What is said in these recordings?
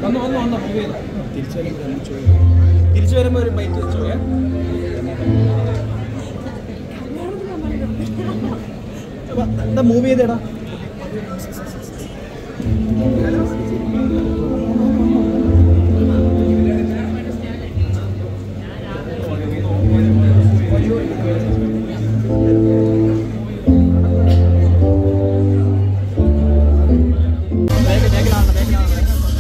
വന്ന് വന്ന് വന്ന് മൂവ് ചെയ്തു തിരിച്ചു വരുമ്പോൾ ഒന്ന് ചോദിക്കും തിരിച്ചു വരുമ്പോൾ ഒരു ബൈറ്റ് വെച്ചു ഏ? അപ്പൊ എന്താ മൂവ് ചെയ്തേടാ ബാഗ് ബാഗിലാണ് ബാഗിലാണ്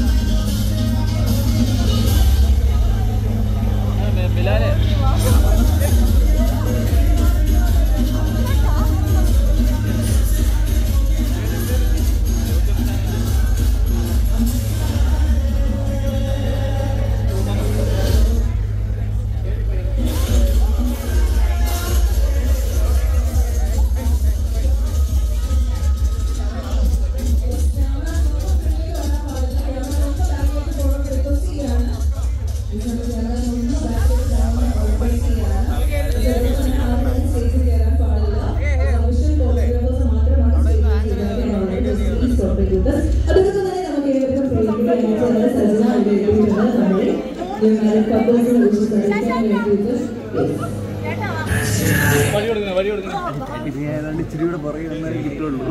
ബിലാലെ അതുകൊണ്ട് തന്നെ നമുക്ക് ഏവർക്കും പ്രിയപ്പെട്ട സജന ഉപയോഗിക്കുന്നത് തമിഴ് കപ്പിൾസിനെ കുറിച്ച് ശ്രദ്ധിക്കാൻ വേണ്ടിയിട്ട് വഴി കൊടുക്കണം വഴി കൊടുക്കണം ഇത് ഏതാണ്ട് ഇച്ചിരി കൂടെ പുറകെ വന്നാലേ കിട്ടുള്ളൂ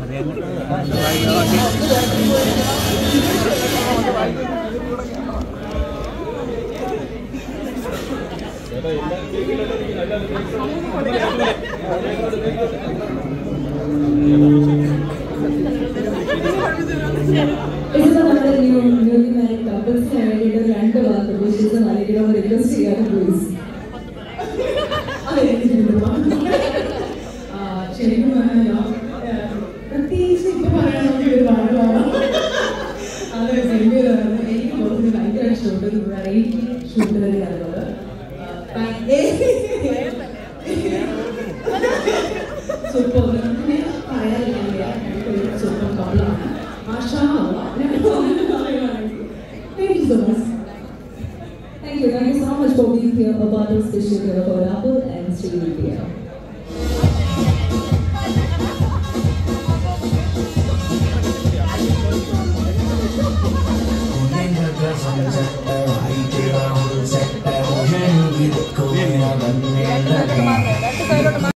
ഇതിപ്പോ നമ്മുടെ ന്യൂ ന്യൂലി മാരീഡ് കപ്പിൾസിന് വേണ്ടിയിട്ട് ഒരു രണ്ട് വാക്ക് വിശേഷം നൽകിയിട്ട് റിക്വസ്റ്റ് ചെയ്യാൻ പ്ലീസ് ശരിക്കും പറഞ്ഞാൽ പ്രത്യേകിച്ച് ഇപ്പൊ പറയണമെങ്കിൽ ഒരു പാടാണ് അത് ഗംഭീരമാണ് എനിക്ക് കുറച്ച് ഭയങ്കര ഷൂട്ട് വെറൈറ്റി ഷൂട്ട് തന്നെയാണുള്ളത് സൂപ്പർ പറയാനില്ല സൂപ്പർ കപ്പിളാണ് മാഷാ thank you so much Thank you. Thank you so much for being here about this issue here for Apple and Sri India. കുഞ്ഞിങ്ങൾക്ക് സംബന്ധിച്ച്